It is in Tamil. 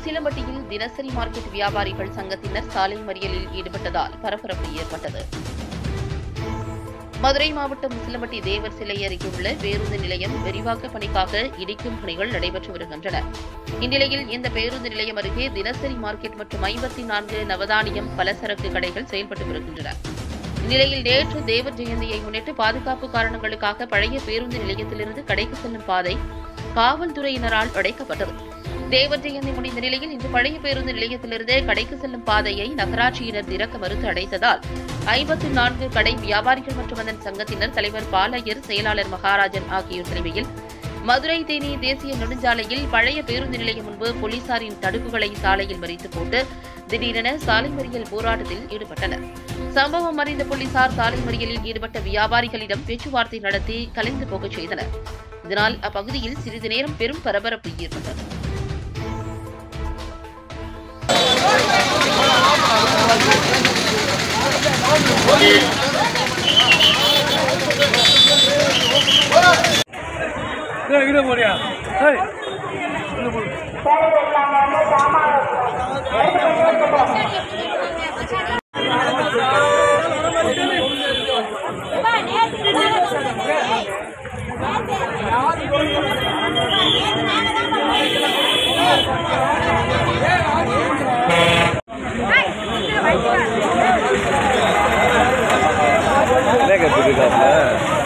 உசிலம்பட்டியில் தினசரி மார்க்கெட் வியாபாரிகள் சங்கத்தினர் சாலை மறியலில் ஈடுபட்டதால் பரபரப்பு ஏற்பட்டது மதுரை மாவட்டம் உசிலம்பட்டி தேவர் சிலை அருகே உள்ள பேருந்து நிலையம் விரிவாக்க பணிக்காக இடிக்கும் பணிகள் நடைபெற்று வருகின்றன இந்நிலையில் இந்த பேருந்து நிலையம் அருகே தினசரி மார்க்கெட் மற்றும் ஐம்பத்தி நான்கு நவதானியம் பலசரக்கு கடைகள் செயல்பட்டு வருகின்றன இந்நிலையில் நேற்று தேவர் ஜெயந்தியை முன்னிட்டு பாதுகாப்பு காரணங்களுக்காக பழைய பேருந்து நிலையத்திலிருந்து கடைக்கு செல்லும் பாதை காவல்துறையினரால் அடைக்கப்பட்டது தேவர் ஜெயந்தி முடிந்த நிலையில் இன்று பழைய பேருந்து நிலையத்திலிருந்து கடைக்கு செல்லும் பாதையை நகராட்சியினர் திறக்க மறுத்து அடைத்ததால் ஐம்பத்தி நான்கு கடை வியாபாரிகள் மற்றும் அதன் சங்கத்தினர் தலைவர் பாலையர் செயலாளர் மகாராஜன் ஆகியோர் தலைமையில் மதுரை தேனி தேசிய நெடுஞ்சாலையில் பழைய பேருந்து நிலையம் முன்பு போலீசாரின் தடுப்புகளை சாலையில் மறித்து போட்டு திடீரென சாலை மறியல் போராட்டத்தில் ஈடுபட்டனர் சம்பவம் அறிந்த போலீசார் சாலை மறியலில் ஈடுபட்ட வியாபாரிகளிடம் பேச்சுவார்த்தை நடத்தி கலைந்து போகச் செய்தனர் இதனால் அப்பகுதியில் சிறிது நேரம் பெரும் பரபரப்பு ஏற்பட்டது இங்கே போறியா ஏய் இங்கே போடு என்ன கற்றுக்கிட்டாப்ல